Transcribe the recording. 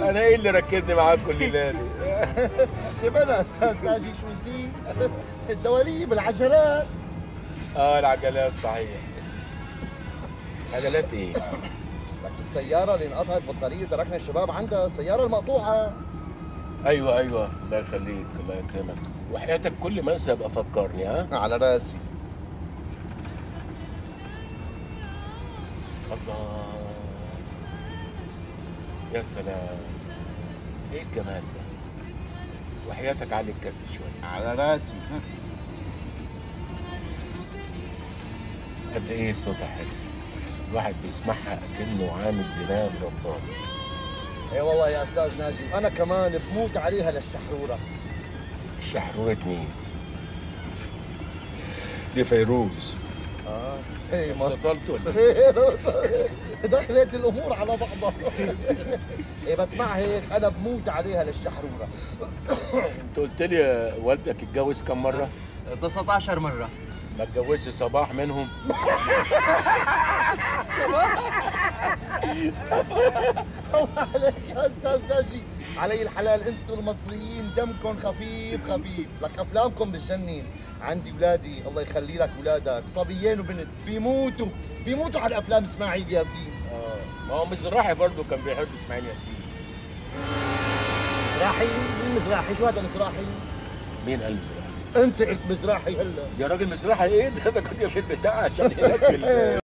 انا ايه اللي ركزني معاكم الليله دي شبنا استاذ ناجي شو يصير الدواليب العجلات اه العجلات صحيح عجلات ايه لك السيارة اللي انقطعت بالطريق وتركنا الشباب عندها السيارة المقطوعة ايوه ايوه الله يخليك الله يكرمك وحياتك كل ما انسى ابقى فكرني ها على راسي الله يا سلام ايه الجمال ده وحياتك علي الكاس شويه على راسي قد ايه صوتها حلو الواحد بيسمعها كأنه عامل دماغ رباني اي والله يا استاذ ناجي انا كمان بموت عليها للشحرورة شحرورة مين؟ دي فيروز اه اي ما سطلت ولا دخلت الامور على بعضها ايه بس مع هيك انا بموت عليها للشحرورة انت قلت لي والدك اتجوز كم مرة؟ 19 مرة ما اتجوزش صباح منهم؟ الله عليك يا استاذ ناجي علي الحلال انتم المصريين دمكم خفيف خفيف لك افلامكم بتجنن عندي ولادي الله يخلي لك ولادك صبيين وبنت بيموتوا بيموتوا على افلام اسماعيل ياسين اه ما هو مزراحي برضه كان بيحب اسماعيل ياسين مزراحي مين مزراحي شو هذا مزراحي مين قال مزراحي؟ انت قلت مزراحي هلا يا راجل مزراحي ايه ده ده كنت في البتاع عشان هناك في ال-